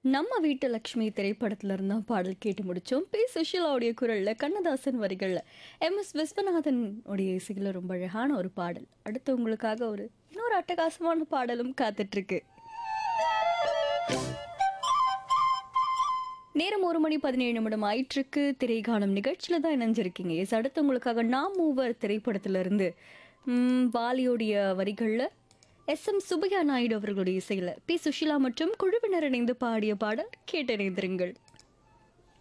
நம்ம வீட்டு லக்ஷ்மி திரைப்படத்துல இருந்தா பாடல் கேட்டு முடிச்சோம் பி சுஷிலாவுடைய குரல்ல கண்ணதாசன் வரிகள்ல எம் எஸ் விஸ்வநாதன் உடைய இசையில ரொம்ப அழகான ஒரு பாடல் அடுத்து உங்களுக்காக ஒரு இன்னொரு அட்டகாசமான பாடலும் காத்துட்டு இருக்கு நேரம் ஒரு மணி பதினேழு நிமிடம் ஆயிற்றுக்கு திரைகாணும் நிகழ்ச்சியில தான் இணைஞ்சிருக்கீங்க எஸ் அடுத்து உங்களுக்காக நாம் மூவர் திரைப்படத்திலிருந்து ம், வாலியோடைய வரிகள்ல எஸ் எம் சுப்பையா நாயுடு அவர்களுடைய இசையில பி சுஷிலா மற்றும் குழுவினர் இணைந்து பாடிய பாடல் கேட்டறிந்திருங்கள்